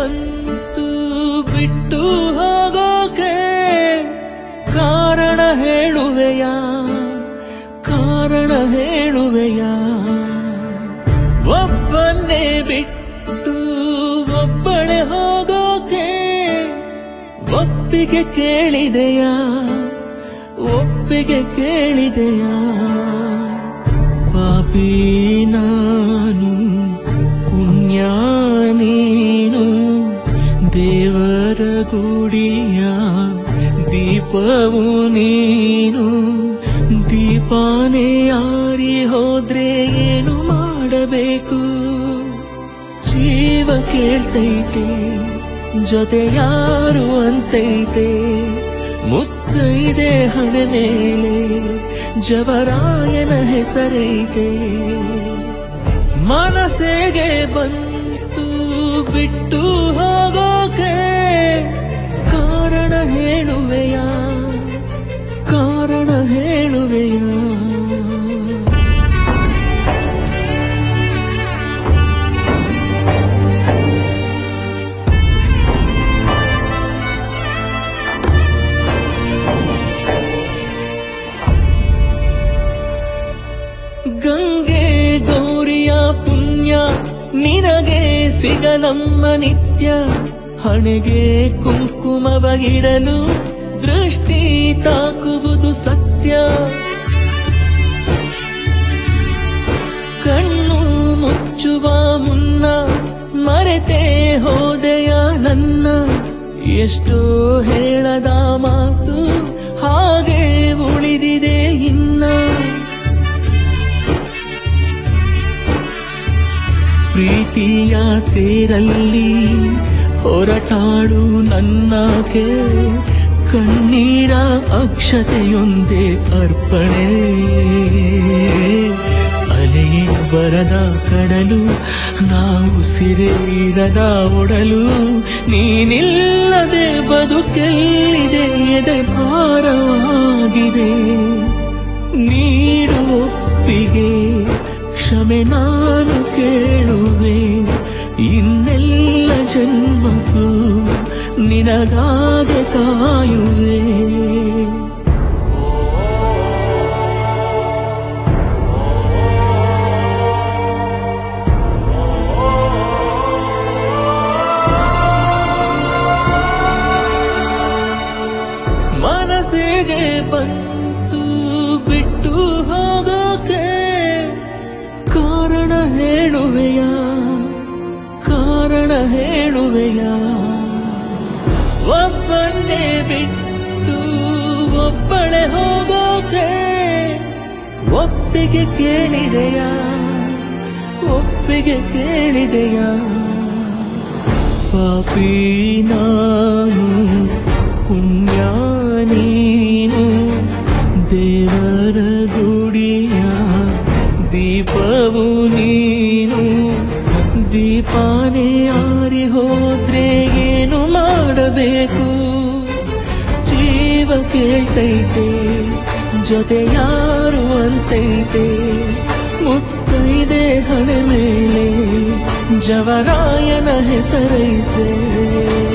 ಬಂತು ಬಿಟ್ಟು ಹೋಗೋಕೆ ಕಾರಣ ಹೇಳುವೆಯ ಕಾರಣ ಹೇಳುವೆಯ ಒಬ್ಬನ್ನೇ ಬಿಟ್ಟು ಒಬ್ಬಳೆ ಹೋಗೋಕೆ ಒಪ್ಪಿಗೆ ಕೇಳಿದೆಯಾ ಒಪ್ಪಿಗೆ ಕೇಳಿದೆಯಾ ಪಾಪಿ ನಾನು ಪುಣ್ಯ ನೀನು ದೇವರ ಗುಡಿಯ ದೀಪವು ನೀನು ದೀಪಾನೇ ಆರಿ ಹೋದ್ರೆ ಏನು ಮಾಡಬೇಕು ಜೀವ ಕೇಳ್ತೈತೆ ಜೊತೆ ಯಾರು ಅಂತೈತೆ ಮುತ್ತೈದೆ ಹಣೆ ಮೇಲೆ ಜವರಾಯನ ಹೆಸರೈತೆ ಮನಸ್ಸಿಗೆ ಬಂತು ಬಿಟ್ಟು ಹೋಗೋಕೆ ಕಾರಣ ಹೇಳುವೆಯ ಕಾರಣ ಹೇಳುವೆಯ ಗಂಗೆ ಗೌರಿಯ ಪುಣ್ಯ ನಿನಗೆ ಸಿಗಲಮ್ಮ ನಿತ್ಯ ಹಣೆಗೆ ಕುಂಕುಮವ ಇಡಲು ದೃಷ್ಟಿ ತಾಕುವುದು ಸತ್ಯ ಕಣ್ಣು ಮುಚ್ಚುವ ಮುನ್ನ ಮರೆತೆ ಹೋದೆಯ ನನ್ನ ಎಷ್ಟೋ ಹೇಳದ ಮಾತು ಹಾಗೆ ಉಳಿದಿದೆ ಇನ್ನ ಪ್ರೀತಿಯ ತೇರಲ್ಲಿ ಹೊರಟಾಡು ನನ್ನಗೆ ಕಣ್ಣೀರ ಅಕ್ಷತೆಯೊಂದೇ ಅರ್ಪಣೆ ಅಲೆಯೇ ಬರದ ಕಡಲು ನಾವು ಸಿರೇರದ ಒಡಲು ನೀನಿಲ್ಲದೆ ಬದುಕೆಲ್ಲಿದೆ ಎದೆ ಭಾರವಾಗಿದೆ ನೀಡು ಒಪ್ಪಿಗೆ ಕ್ಷಮೆ ನಾನು ಕೇಳುವೆ ಇನ್ನೆಲ್ಲ ಜನ್ಮಕ್ಕೂ ನಿನಗಾಗೆ ಕಾಯುವೆ ಮನಸ್ಸಿಗೆ ಬಂತು ಬಿಟ್ಟು ಹೋಗೋಕೆ ಕಾರಣ ಹೇಳುವೆಯ ಕಾರಣ ಹೇಳುವೆಯ ಒಬ್ಬನ್ನೇ ಬಿಟ್ಟು ಒಬ್ಬಳೆ ಹೋಗೋಕೆ ಒಪ್ಪಿಗೆ ಕೇಳಿದೆಯ ಒಪ್ಪಿಗೆ ಕೇಳಿದೆಯ ಪಾಪಿ ನಾನು ಪುಣ್ಯ ನೀನು ದೇವರ ಗುಡಿಯ ದೀಪವು ನೀನು ದೀಪಾನೇ ಆರಿ ಹೋದ್ರೆ ಏನು ಮಾಡಬೇಕು ಜೀವ ಕೇಳ್ತೈತೆ ಜೊತೆ ಯಾರು ಅಂತೈತೆ ಮುತ್ತೈದೆ ಹಣೆ ಮೇಲೆ ಜವರಾಯನ ಹೆಸರೈತೆ